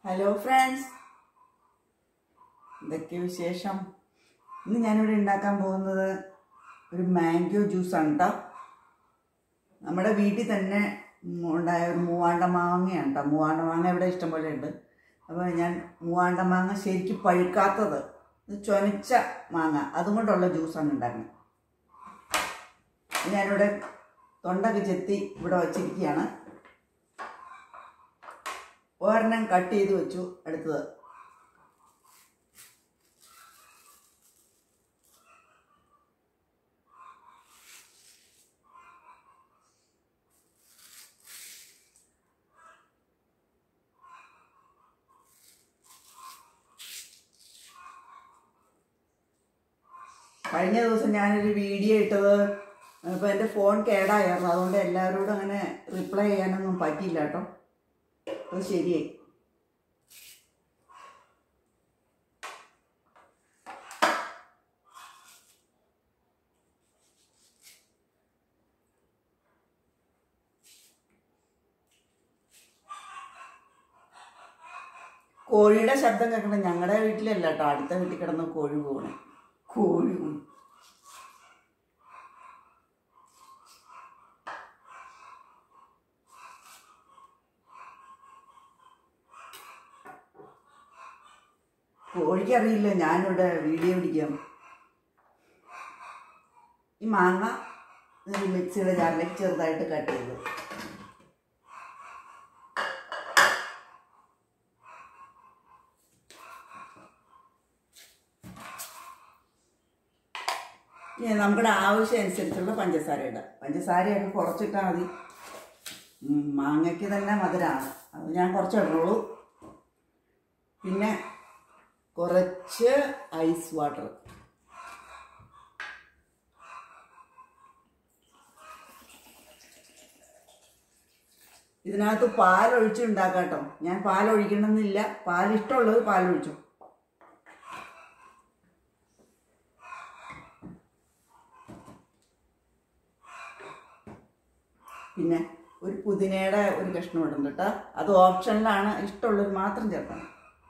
hello friends എന്തൊക്കെ വിശേഷം ഇന്ന് ഞാനിവിടെ ഉണ്ടാക്കാൻ പോകുന്നത് ഒരു മാംഗോ ജ്യൂസാണ് കേട്ടോ നമ്മുടെ വീട്ടിൽ തന്നെ ഉം, ഉണ്ടായ ഒരു മൂവാണ്ട മാങ്ങയാണ് കേട്ടോ മൂവാണ്ട മാങ്ങ ഇവിടെ ഇഷ്ടംപോലെ ഉണ്ട് അപ്പോൾ ഞാൻ മൂവാണ്ട മാങ്ങ ശരിക്കും പഴുക്കാത്തത് ഇത് ചൊനച്ച മാങ്ങ അതും കൊണ്ടുള്ള ജ്യൂസാണ് ഉണ്ടാക്കുന്നത് ഞാനിവിടെ തൊണ്ടൊക്കെ ചെത്തി ഇവിടെ വച്ചിരിക്കുകയാണ് ഒരെണ്ണം കട്ട് ചെയ്ത് വെച്ചു അടുത്തത് കഴിഞ്ഞ ദിവസം ഞാനൊരു വീഡിയോ ഇട്ടത് അപ്പോൾ എൻ്റെ ഫോൺ കേടായിരുന്നു അതുകൊണ്ട് എല്ലാവരോടും അങ്ങനെ റിപ്ലൈ ചെയ്യാനൊന്നും പറ്റിയില്ല കേട്ടോ അത് ശരിയായി കോഴിയുടെ ശബ്ദം കേൾക്കണം ഞങ്ങളുടെ വീട്ടിലല്ല കേട്ടോ അടുത്ത വീട്ടിൽ കിടന്ന് കോഴി പോകണേ കോഴി പോയി കോഴിക്കറിയില്ല ഞാനിവിടെ വീഡിയോ പിടിക്കാം ഈ മാങ്ങ ഒരു മിക്സിയുടെ ജാറിലേക്ക് ചെറുതായിട്ട് കട്ട് ചെയ്തു ഇനി നമ്മുടെ ആവശ്യം അനുസരിച്ചുള്ള പഞ്ചസാര ഇടാം പഞ്ചസാരയൊക്കെ കുറച്ചിട്ടാൽ മതി ഉം, മാങ്ങയ്ക്ക് തന്നെ മധുരമാണ് അത് ഞാൻ കുറച്ച് ഇടുള്ളൂ പിന്നെ കുറച്ച് ഐസ് വാട്ടർ ഇതിനകത്ത് പാലൊഴിച്ച് ഉണ്ടാക്കാം കേട്ടോ ഞാൻ പാലൊഴിക്കണമെന്നില്ല പാൽ ഇഷ്ടമുള്ളത് പാലൊഴിച്ചു പിന്നെ ഒരു പുതിനയുടെ ഒരു കഷ്ണം ഇടും കേട്ടോ അത് ഓപ്ഷനിലാണ് ഇഷ്ടമുള്ളത് മാത്രം ചേർക്കണം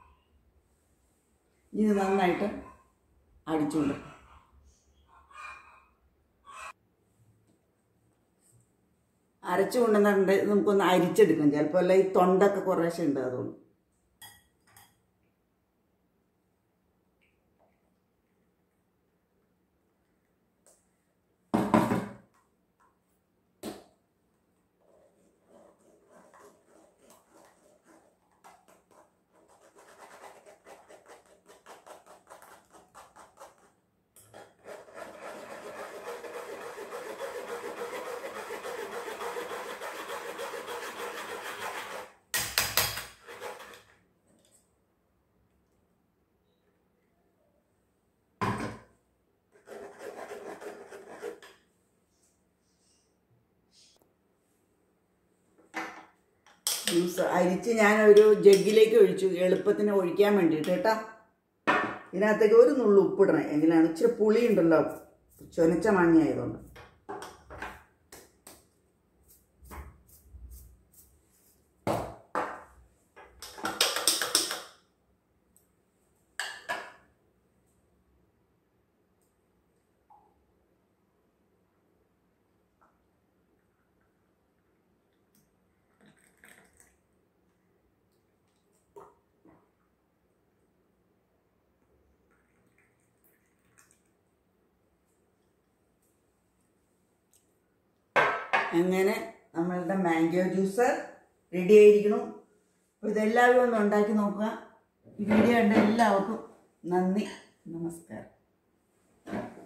ഇത് നന്നായിട്ട് അടിച്ചുകൊണ്ട് അരച്ചു കൊണ്ടുവന്നിട്ടുണ്ട് നമുക്കൊന്ന് അരിച്ചെടുക്കണം ചിലപ്പോൾ അല്ല ഈ തൊണ്ടൊക്കെ കുറേശ്ശെ ഉണ്ട് അതുകൊണ്ട് ജ്യൂസ് അരിച്ച് ഞാൻ ഒരു ജഗ്ഗിലേക്ക് ഒഴിച്ചു എളുപ്പത്തിന് ഒഴിക്കാൻ വേണ്ടിയിട്ട് കേട്ടോ ഇതിനകത്തേക്ക് ഒരു നുള്ളു ഉപ്പിടണം എങ്കിലാണ് ഇച്ചിരി പുളി ഉണ്ടല്ലോ ചൊനച്ച മാങ്ങ ആയതുകൊണ്ട് അങ്ങനെ നമ്മളുടെ മാംഗോ ജ്യൂസ് റെഡി ആയിരിക്കണം അപ്പോൾ ഇതെല്ലാവരും ഒന്ന് ഉണ്ടാക്കി നോക്കുക ഈ വീഡിയോ കണ്ട എല്ലാവർക്കും നന്ദി നമസ്കാരം